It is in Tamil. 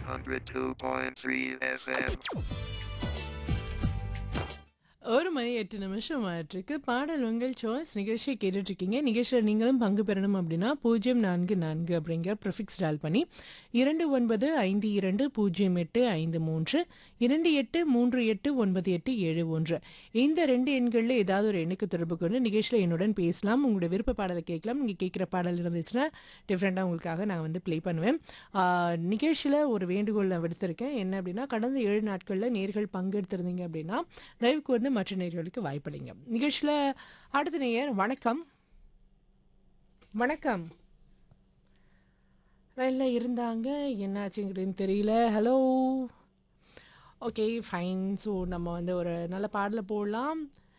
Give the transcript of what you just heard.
102.3 FM. ஒரு மணி எட்டு நிமிஷம் ஆயிட்டிருக்கு பாடல் உங்கள் சாய்ஸ் நிகழ்ச்சியை கேட்டுட்டு இருக்கீங்க நிகழ்ச்சியில் நீங்களும் பங்கு பெறணும் அப்படின்னா பூஜ்ஜியம் நான்கு நான்கு அப்படிங்கிற ப்ரிஃபிக்ஸ் டால் பண்ணி இரண்டு ஒன்பது ஐந்து இரண்டு பூஜ்ஜியம் எட்டு ஐந்து மூன்று இரண்டு எட்டு மூன்று எட்டு ஒன்பது எட்டு ஏழு ஒன்று இந்த ரெண்டு எண்களில் ஏதாவது ஒரு எண்ணுக்கு தொடர்பு கொண்டு நிகழ்ச்சியில் என்னுடன் பேசலாம் உங்களுடைய விருப்ப பாடலை கேட்கலாம் நீங்கள் கேட்குற பாடல் இருந்துச்சுன்னா டிஃப்ரெண்ட்டாக உங்களுக்காக நான் வந்து ப்ளே பண்ணுவேன் நிகழ்ச்சியில் ஒரு வேண்டுகோள் நான் விடுத்திருக்கேன் என்ன அப்படின்னா கடந்த ஏழு நாட்களில் நேர்கள் பங்கெடுத்திருந்தீங்க அப்படின்னா தயவு கூர்ந்து மற்ற நேர்களுக்கு வாய்ப்பளிங்க நிகழ்ச்சியில் அடுத்த நேயர் வணக்கம் வணக்கம் லைனில் இருந்தாங்க என்னாச்சுங்கிறதுன்னு தெரியல ஹலோ ஓகே ஃபைன் ஸோ நம்ம வந்து ஒரு நல்ல பாடலை போடலாம்